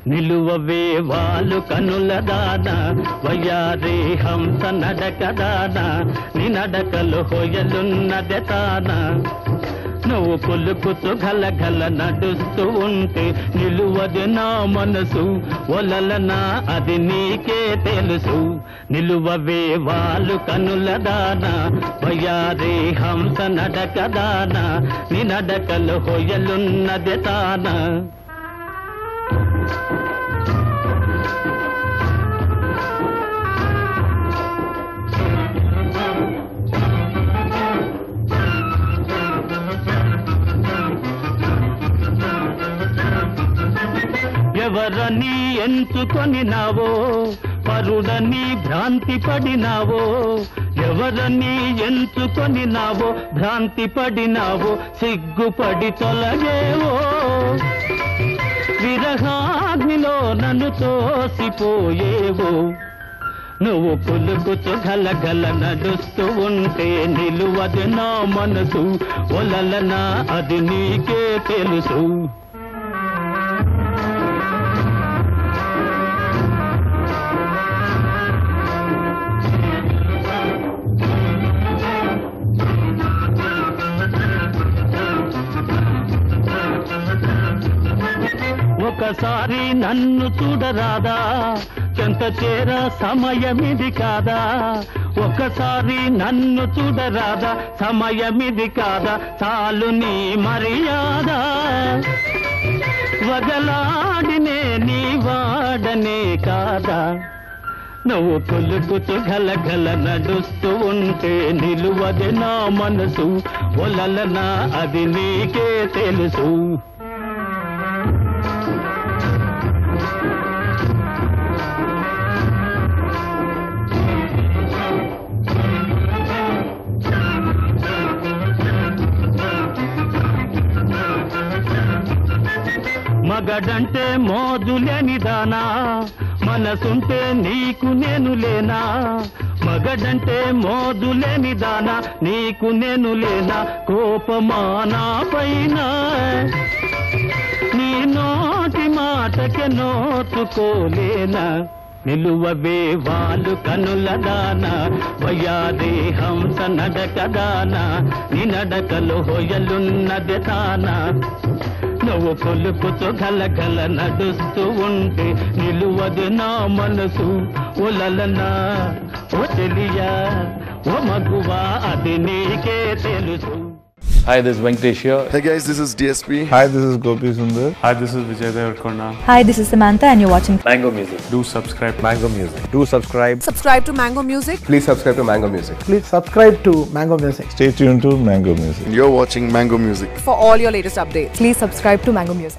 నిలువవే వాళ్ళు కనుల దాన వయ్యారే హంస నడక దాన నీ నడకలు హొయలున్నదె తాన నువ్వు పులుకుతూ గల గల నడుస్తూ ఉంటే నిలువది నా మనసు ఒలలనా అది నీకే తెలుసు నిలువవే వాళ్ళు కనుల దాన వయ్యారే హంస నడక దాన నీ నడకలు హొయలున్నదె తానా ఎవరని ఎంచుకొని నావో పరుడని భ్రాంతి పడినావో ఎవరని ఎంచుకొని నావో భ్రాంతి పడినావో సిగ్గుపడి తొలగేవో విరహాగ్నిలో నన్ను తోసిపోయేవో నువ్వు పులుకుతూ గలగల నడుస్తూ ఉంటే నిలువది నా మనసు ఒలలనా అది నీకే తెలుసు ఒకసారి నన్ను చూడరాదా చెంత చేర సమయమిది కాదా ఒకసారి నన్ను చూడరాదా సమయమిది కాదా చాలు నీ మర్యాద వగలాడినే నీ వాడనే కాదా నువ్వు పులుకుతూ గలగల నడుస్తూ ఉంటే నిలువది నా మనసు ఒలలనా అది నీకే తెలుసు మగడంటే మోజులేని దానా మనసుంటే నీకు నేను లేనా మగడంటే మోజులేని దానా నీకు నేను లేనా కోపమా నా పైన నీ నోటి మాటకి నోచుకోలేనా నిలువవే వాళ్ళు కనుల దాన వయాదే హంస నడక దాన నీ నడకలు హొయలున్నది తానా నువ్వు కొలుపుతూ గలగల నడుస్తూ ఉంటే నిలువదు నా మనసు ఉలలనా ఓ తెలియా ఓ మగువా అది నీకే తెలుసు Hi, this is Venkatesh here. Hey guys, this is DSP. Hi, this is Gopi Sundar. Hi, this is Vijay Devarkonda. Hi, this is Samantha, and you're watching Mango Music. Do subscribe. Mango Music. Do subscribe. subscribe to Mango Music. Please subscribe to Mango Music. Please subscribe to Mango Music. Stay tuned to Mango Music. You're watching Mango Music. For all your latest updates. Please subscribe to Mango Music.